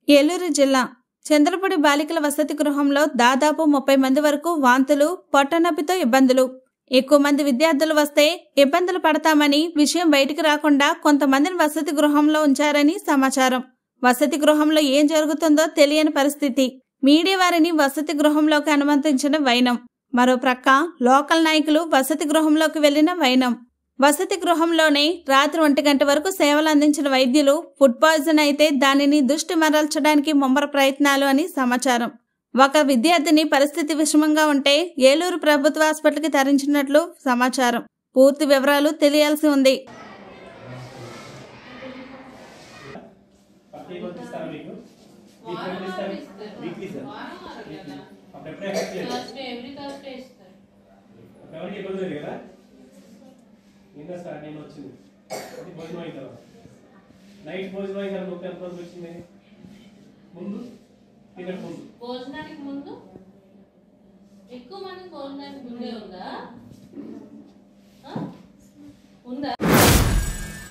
ఏలూరు జిల్లా చంద్రపూడి బాలికల వసతి గృహంలో దాదాపు ముప్పై మంది వరకు వాంతులు పొట్టనొప్పితో ఇబ్బందులు ఎక్కువ మంది విద్యార్థులు వస్తే ఇబ్బందులు పడతామని విషయం బయటికి రాకుండా కొంతమందిని వసతి గృహంలో ఉంచారని సమాచారం వసతి గృహంలో ఏం జరుగుతుందో తెలియని పరిస్థితి మీడియా వారిని వసతి గృహంలోకి అనుమతించిన వైనం మరో ప్రక్క లోకల్ నాయకులు వసతి గృహంలోకి వెళ్లిన వైనం వసతి గృహంలోనే రాత్రి ఒంటి గంట వరకు సేవలు అందించిన వైద్యులు ఫుడ్ పాయిజన్ అయితే దానిని దృష్టి మరల్చడానికి ముమ్మర ప్రయత్నాలు అని సమాచారం ఒక విద్యార్థిని పరిస్థితి విషమంగా ఉంటే ఏలూరు ప్రభుత్వ హాస్పిటల్కి తరలించినట్లు సమాచారం పూర్తి వివరాలు తెలియాల్సి ఉంది పత్తి కొంత ఇస్తారా మీకు వీక్లీ ఎంత ఇస్తారు వీక్లీ సార్ అప్పుడు ఎప్పుడే హెల్ప్ చేయాలి థర్స్డే ఎవ్రీ థర్స్డే ఇస్తారు అప్పుడు ఎవరికి ఇబ్బంది లేదు కదా నిన్న సార్ నేను వచ్చింది అది భోజనం అయిన తర్వాత నైట్ భోజనం అయిన తర్వాత నొప్పి ఎంత రోజులు వచ్చింది ముందు తినక ముందు భోజనానికి ముందు ఎక్కువ మంది భోజనానికి ముందే ఉందా ఆ? ఉందా